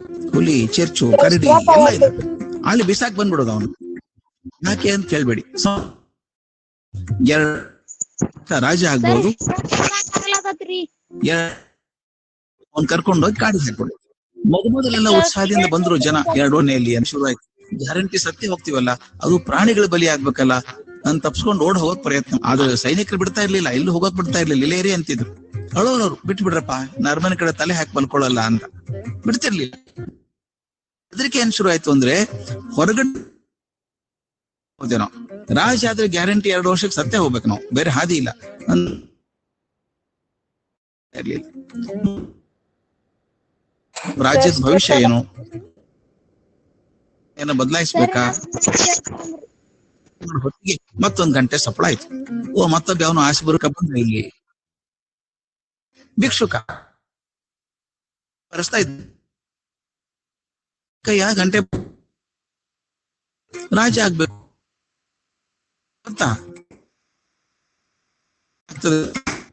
ಹುಲಿ ಚೆರ್ಚು ಕರಡಿ ಎಲ್ಲ ಇದೆ ಅಲ್ಲಿ ಬಿಸಾಕ್ ಬಂದ್ಬಿಡೋದು ಅವನು ಯಾಕೆ ಅಂತ ಕೇಳ್ಬೇಡಿ ಸೊ ಎರಡ್ ರಾಜ ಆಗ್ಬೋದು ಅವ್ನ್ ಕರ್ಕೊಂಡು ಹೋಗಿ ಕಾಡಿಗೆ ಹಾಕೊಳ್ಳಿ ಮೊದ ಮೊದಲೆಲ್ಲ ಉತ್ಸಾಹದಿಂದ ಬಂದ್ರು ಜನ ಎರಡು ಓಣೆಯಲ್ಲಿ ಅಂತ ಶುರು ಆಯ್ತು ಗ್ಯಾರಂಟಿ ಸತ್ಯ ಹೋಗ್ತೀವಲ್ಲ ಅದು ಪ್ರಾಣಿಗಳ ಬಲಿ ಆಗ್ಬೇಕಲ್ಲ ಅಂತ ತಪ್ಸ್ಕೊಂಡು ಓಡ್ ಹೋಗೋಕ್ ಪ್ರಯತ್ನ ಆದ್ರೆ ಸೈನಿಕರು ಬಿಡ್ತಾ ಇರ್ಲಿಲ್ಲ ಎಲ್ಲೂ ಹೋಗೋಕ್ ಬಿಡ್ತಾ ಇರ್ಲಿಲ್ಲ ಇಲ್ಲೇ ಇರಿ ಅಂತಿದ್ರು ಅಳೋನವ್ರು ಬಿಟ್ಟು ಬಿಡ್ರಪ್ಪ ನರ್ಮನ ಕಡೆ ತಲೆ ಹಾಕಿ ಮಲ್ಕೊಳ್ಳಲ್ಲ ಅಂತ ಬಿಡ್ತಿರ್ಲಿಲ್ಲ ಹೆದರಿಕೆ ಏನ್ ಶುರು ಆಯ್ತು ಅಂದ್ರೆ ಹೊರಗಡೆ ಹೋದೇನೋ ರಾಜ ಆದ್ರೆ ಗ್ಯಾರಂಟಿ ಎರಡು ವರ್ಷಕ್ಕೆ ಸತ್ಯ ಹೋಗ್ಬೇಕು ನಾವು ಬೇರೆ ಹಾದಿ ಇಲ್ಲ ಅನ್- ಇರ್ಲಿಲ್ಲ ರಾಜ್ಯದ ಭವಿಷ್ಯ ಏನು ಏನೋ ಬದಲಾಯಿಸ್ಬೇಕಾ ಹೊತ್ತಿಗೆ ಮತ್ತೊಂದ್ ಗಂಟೆ ಸಫಲ ಆಯ್ತು ಓ ಮತ್ತೊಬ್ಬ ಅವನು ಆಸೆ ಬರುಕ ಬಂದ ಇಲ್ಲಿ ಭಿಕ್ಷುಕ ಬರೆಸ್ತಾ ಇದ್ದ ಕೈಯ ಗಂಟೆ ರಾಜ ಆಗ್ಬೇಕು ಅಂತ ಆಗ್ತದೆ.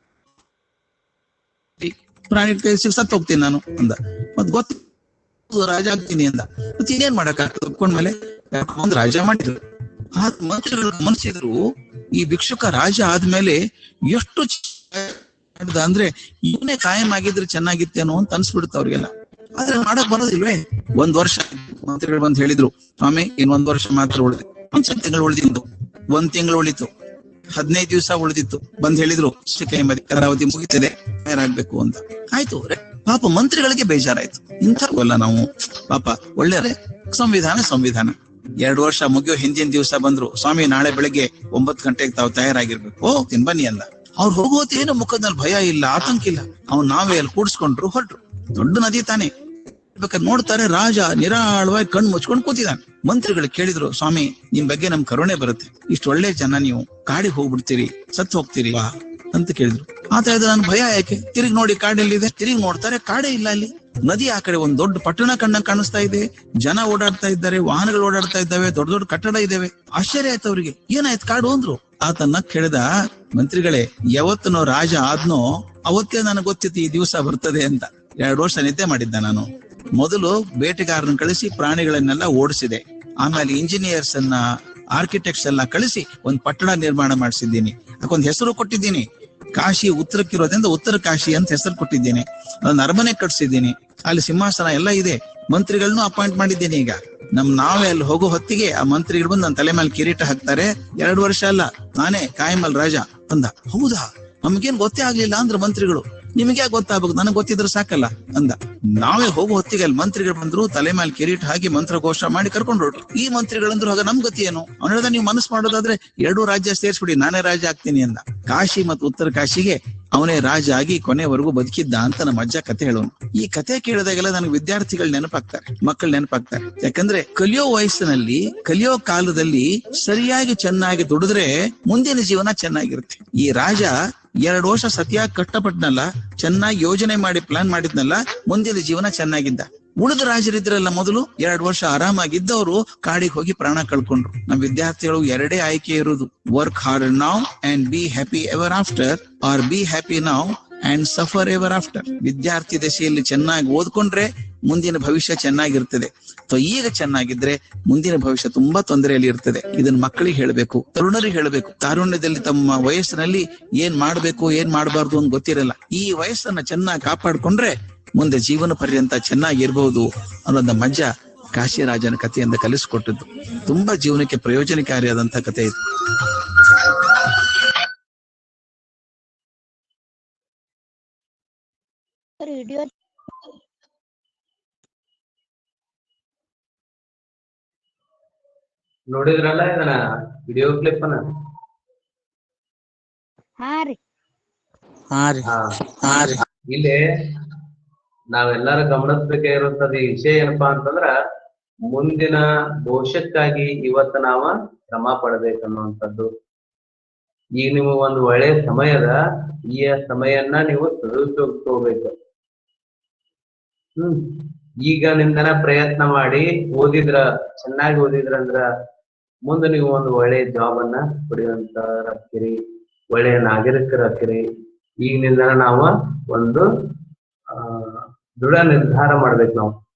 ಪ್ರಾಣಿ ಕೈ ಸತ್ತು ಹೋಗ್ತೀನಿ ನಾನು ಅಂದ ಮತ್ ಗೊತ್ತು ರಾಜ ಆಗ್ತೀನಿ ಅಂದ ಮತ್ತೆ ಇನ್ನೇನ್ ಮಾಡಕ್ ಒಪ್ಕೊಂಡ್ಮೇಲೆ ಒಂದ್ ರಾಜ ಮಾಡಿದ್ರು ಆ ಮಂತ್ರಿಗಳು ಗಮನಿಸಿದ್ರು ಈ ಭಿಕ್ಷುಕ ರಾಜ ಆದ್ಮೇಲೆ ಎಷ್ಟು ಚ- ಮಾಡಿದ ಅಂದ್ರೆ ಇವನೇ ಕಾಯಂ ಆಗಿದ್ರೆ ಚೆನ್ನಾಗಿತ್ತೇನೋ ಅಂತ ಅನ್ಸ್ಬಿಡುತ್ತೆ ಅವ್ರಿಗೆಲ್ಲ ಆದ್ರೆ ಮಾಡಕ್ ಬರೋದಿಲ್ವೇ ಒಂದ್ ವರ್ಷ ಮಂತ್ರಿಗಳು ಬಂದು ಹೇಳಿದ್ರು ಸ್ವಾಮಿ ಇನ್ ಒಂದ್ ವರ್ಷ ಮಾತ್ರ ಉಳಿದು ಒಂದ್ ತಿಂಗಳು ಉಳಿದಿದ್ದು ಒಂದ್ ತಿಂಗಳು ಉಳಿತು ಹದಿನೈದು ದಿವಸ ಉಳಿದಿತ್ತು ಬಂದ್ ಹೇಳಿದ್ರು ಇಷ್ಟು ಕೈ ಮದಿ ಕರಾವತಿ ಮುಗಿತಿದೆ ಆಗ್ಬೇಕು ಅಂತ ಆಯ್ತು ರೇ- ಪಾಪ ಮಂತ್ರಿಗಳಿಗೆ ಬೇಜಾರಾಯ್ತು ಇಂಥವಲ್ಲ ನಾವು ಪಾಪ ಒಳ್ಳೆ ಸಂವಿಧಾನ ಸಂವಿಧಾನ ಎರಡು ವರ್ಷ ಮುಗಿಯೋ ಹಿಂದಿನ ದಿವಸ ಬಂದ್ರು ಸ್ವಾಮಿ ನಾಳೆ ಬೆಳಿಗ್ಗೆ ಒಂಬತ್ತು ಗಂಟೆಗೆ ತಾವು ತಯಾರಾಗಿರ್ಬೇಕು ಹೋಗ್ತೀನಿ ಬನ್ನಿ ಅಂದ ಅವ್ರು ಹೋಗೋತ್ ಏನು ಮುಖದಲ್ಲಿ ಭಯ ಇಲ್ಲ ಆತಂಕ ಇಲ್ಲ ಅವ್ನ್ ನಾವೇ ಅಲ್ಲಿ ಕೂಡಿಸ್ಕೊಂಡ್ರು ಹೊರಟ್ರು ದೊಡ್ಡ ನದಿ ತಾನೆ ಬೇಕಾದ್ರೆ ನೋಡ್ತಾರೆ ರಾಜ ನಿರಾಳವಾಗಿ ಕಣ್ಣು ಮುಚ್ಕೊಂಡು ಕೂತಿದ್ದಾನೆ ಮಂತ್ರಿಗಳು ಕೇಳಿದ್ರು ಸ್ವಾಮಿ ನಿಮ್ ಬಗ್ಗೆ ನಮ್ ಕರುಣೆ ಬರುತ್ತೆ ಇಷ್ಟು ಒಳ್ಳೆ ಜನ ನೀವು ಕಾಡಿಗೆ ಹೋಗ್ಬಿಡ್ತೀರಿ ಸತ್ತು ಹೋಗ್ತೀರಿ ವಾ ಅಂತ ಕೇಳಿದ್ರು ಆತ ಹೇಳಿದ್ರೆ ನನ್ ಭಯ ಯಾಕೆ ತಿರುಗಿ ನೋಡಿ ಕಾಡೆಲ್ಲಿದೆ ತಿರುಗಿ ನೋಡ್ತಾರೆ ಕಾಡೇ ಇಲ್ಲ ಅಲ್ಲಿ ನದಿ ಆ ಕಡೆ ಒಂದ್ ದೊಡ್ಡ ಪಟ್ಟಣ ಕಣ್ಣ ಕಾಣಿಸ್ತಾ ಇದೆ ಜನ ಓಡಾಡ್ತಾ ಇದ್ದಾರೆ ವಾಹನಗಳು ಓಡಾಡ್ತಾ ಇದ್ದಾವೆ ದೊಡ್ಡ ದೊಡ್ಡ ಕಟ್ಟಡ ಇದಾವೆ ಆಶ್ಚರ್ಯ ಆಯ್ತು ಅವ್ರಿಗೆ ಏನಾಯ್ತು ಕಾಡು ಅಂದ್ರು ಆತನ ಕೇಳಿದ ಮಂತ್ರಿಗಳೇ ಯಾವತ್ತನೋ ರಾಜ ಆದ್ನೋ ಅವತ್ತೇ ನನಗೆ ಗೊತ್ತಿತ್ತು ಈ ದಿವಸ ಬರ್ತದೆ ಅಂತ ಎರಡು ವರ್ಷ ನಿದ್ದೆ ಮಾಡಿದ್ದ ನಾನು ಮೊದಲು ಬೇಟೆಗಾರನ ಕಳಿಸಿ ಪ್ರಾಣಿಗಳನ್ನೆಲ್ಲ ಓಡಿಸಿದೆ ಆಮೇಲೆ ಇಂಜಿನಿಯರ್ಸ್ ಅನ್ನ ಆರ್ಕಿಟೆಕ್ಟ್ಸ್ ಎಲ್ಲ ಕಳಿಸಿ ಒಂದ್ ಪಟ್ಟಣ ನಿರ್ಮಾಣ ಮಾಡಿಸಿದ್ದೀನಿ ಅದಕ್ಕೊಂದು ಹೆಸರು ಕೊಟ್ಟಿದ್ದೀನಿ ಕಾಶಿ ಉತ್ತರಕ್ಕಿರೋದ್ರಿಂದ ಉತ್ತರ ಕಾಶಿ ಅಂತ ಹೆಸರು ಕೊಟ್ಟಿದ್ದೀನಿ ಅದನ್ನ ಅರಮನೆ ಕಟ್ಸಿದ್ದೀನಿ ಅಲ್ಲಿ ಸಿಂಹಾಸನ ಎಲ್ಲ ಇದೆ ಮಂತ್ರಿಗಳನ್ನೂ ಅಪಾಯಿಂಟ್ ಮಾಡಿದ್ದೀನಿ ಈಗ ನಮ್ ನಾವೇ ಅಲ್ಲಿ ಹೋಗೋ ಹೊತ್ತಿಗೆ ಆ ಮಂತ್ರಿಗಳು ಬಂದು ನನ್ನ ತಲೆ ಮೇಲೆ ಕಿರೀಟ ಹಾಕ್ತಾರೆ ಎರಡು ವರ್ಷ ಅಲ್ಲ ನಾನೇ ಕಾಯಮಲ್ ರಾಜ ಅಂದ ಹೌದಾ ನಮ್ಗೇನ್ ಗೊತ್ತೇ ಆಗ್ಲಿಲ್ಲ ಅಂದ್ರ ಮಂತ್ರಿಗಳು ನಿಮಗೆ ಯಾಕೆ ಗೊತ್ತಾಗ್ಬೇಕು ನನಗೆ ಗೊತ್ತಿದ್ರೆ ಸಾಕಲ್ಲ ಅಂದ ನಾವೇ ಹೋಗೋ ಹೊತ್ತಿಗೆ ಅಲ್ಲಿ ಮಂತ್ರಿಗಳು ಬಂದ್ರು ತಲೆ ಮೇಲೆ ಕಿರೀಟ ಹಾಕಿ ಮಂತ್ರ ಘೋಷ ಮಾಡಿ ಕರ್ಕೊಂಡು ಹೊರಟ್ರು ಈ ಮಂತ್ರಿಗಳಂದ್ರು ಆಗ ನಮ್ ಗತಿ ಏನು ಅವ್ನು ಹೇಳ್ದ ನೀವು ಮನಸ್ಸು ಮಾಡೋದಾದ್ರೆ ಎರಡು ರಾಜ್ಯ ಸೇರ್ಸ್ಬಿಡಿ ನಾನೇ ರಾಜ ಆಗ್ತೀನಿ ಅಂದ ಕಾಶಿ ಮತ್ತು ಉತ್ತರ ಕಾಶಿಗೆ ಅವನೇ ರಾಜ ಆಗಿ ಕೊನೆವರೆಗೂ ಬದುಕಿದ್ದ ಅಂತ ನಮ್ಮ ಅಜ್ಜ ಕತೆ ಹೇಳೋನು ಈ ಕತೆ ಕೇಳಿದಾಗೆಲ್ಲ ನನಗೆ ವಿದ್ಯಾರ್ಥಿಗಳು ನೆನಪಾಗ್ತಾರೆ ಮಕ್ಕಳು ನೆನಪಾಗ್ತಾರೆ ಯಾಕಂದ್ರೆ ಕಲಿಯೋ ವಯಸ್ಸಿನಲ್ಲಿ ಕಲಿಯೋ ಕಾಲದಲ್ಲಿ ಸರಿಯಾಗಿ ಚೆನ್ನಾಗಿ ದುಡಿದ್ರೆ ಮುಂದಿನ ಜೀವನ ಚೆನ್ನಾಗಿರುತ್ತೆ ಈ ರಾಜ ಎರಡು ವರ್ಷ ಸತಿಯಾಗಿ ಕಷ್ಟಪಟ್ನಲ್ಲ ಚೆನ್ನಾಗಿ ಯೋಜನೆ ಮಾಡಿ ಪ್ಲಾನ್ ಮಾಡಿದ್ನಲ್ಲ ಮುಂದಿನ ಜೀವನ ಚೆನ್ನಾಗಿದ್ದ ಉಳಿದ ರಾಜರಿದ್ರಲ್ಲ ಮೊದಲು ಎರಡು ವರ್ಷ ಆರಾಮಾಗಿದ್ದವರು ಕಾಡಿಗೆ ಹೋಗಿ ಪ್ರಾಣ ಕಳ್ಕೊಂಡ್ರು ನಮ್ಮ ವಿದ್ಯಾರ್ಥಿಗಳು ಎರಡೇ ಆಯ್ಕೆ ಇರುವುದು work hard now and be happy ever after or be happy now and suffer ever after ವಿದ್ಯಾರ್ಥಿ ದಶೆಯಲ್ಲಿ ಚೆನ್ನಾಗಿ ಓದ್ಕೊಂಡ್ರೆ ಮುಂದಿನ ಭವಿಷ್ಯ ಚೆನ್ನಾಗಿರ್ತದೆ ಸೊ ಈಗ ಚೆನ್ನಾಗಿದ್ರೆ ಮುಂದಿನ ಭವಿಷ್ಯ ತುಂಬಾ ತೊಂದರೆಯಲ್ಲಿ ಇರ್ತದೆ ಇದನ್ನ ಮಕ್ಕಳಿಗೆ ಹೇಳಬೇಕು ತರುಣರಿಗೆ ಹೇಳಬೇಕು ತಾರುಣ್ಯದಲ್ಲಿ ತಮ್ಮ ವಯಸ್ಸಿನಲ್ಲಿ ಏನ್ ಮಾಡ್ಬೇಕು ಏನ್ ಮಾಡಬಾರ್ದು ಅಂತ ಗೊತ್ತಿರಲ್ಲ ಈ ವಯಸ್ಸನ್ನ ಚೆನ್ನಾಗಿ ಕಾಪಾಡ್ಕೊಂಡ್ರೆ ಮುಂದೆ ಜೀವನ ಪರ್ಯಂತ ಚೆನ್ನಾಗಿರ್ಬಹುದು ಅನ್ನೋದ ಮಜ್ಜ ಕಾಶಿರಾಜನ ಕಥೆಯಿಂದ ಕಲಿಸ್ಕೊಟ್ಟದ್ದು ತುಂಬಾ ಜೀವನಕ್ಕೆ ಪ್ರಯೋಜನಕಾರಿಯಾದಂತ ಕಥೆ ಇದು ವಿಡಿಯೋ ನೋಡಿದ್ರಲ್ಲ ಇದನ್ನ ವಿಡಿಯೋ ಕ್ಲಿಪ್ ಅನ್ನ ಹಾ ರೀ ಹಾ ರೀ ಹಾ ಹಾ ರೀ ಇಲ್ಲಿ ನಾವೆಲ್ಲರೂ ಗಮನಿಸ್ಬೇಕಾಗಿರುವಂತದ ಈ ವಿಷಯ ಏನಪ್ಪಾ ಅಂತಂದ್ರ ಮುಂದಿನ ಭವಿಷ್ಯಕ್ಕಾಗಿ ಇವತ್ತು ನಾವ ಶ್ರಮ ಪಡ್ಬೇಕನ್ನುವಂಥದ್ದು ಈಗ ನೀವು ಒಂದು ಒಳ್ಳೆ ಸಮಯದ ಈ ಸಮಯನ್ನ ನೀವು ಸದುಪಯೋಗಿಸ್ಕೋಬೇಕು ಹ್ಮ್ ಈಗ ನಿಮ್ದನ ಪ್ರಯತ್ನ ಮಾಡಿ ಓದಿದ್ರ ಚೆನ್ನಾಗಿ ಓದಿದ್ರಂದ್ರ ಮುಂದೆ ನೀವು ಒಂದು ಒಳ್ಳೆ ಜಾಬ್ ಅನ್ನ ಪಡೆಯುವಂತರಾಗ್ತೀರಿ ಒಳ್ಳೆಯ ನಾಗರಿಕರಾಗ್ತೀರಿ ಈಗಿನಿಂದ ನಾವು ಒಂದು ಆ ದೃಢ ನಿರ್ಧಾರ ಮಾಡ್ಬೇಕು ನಾವು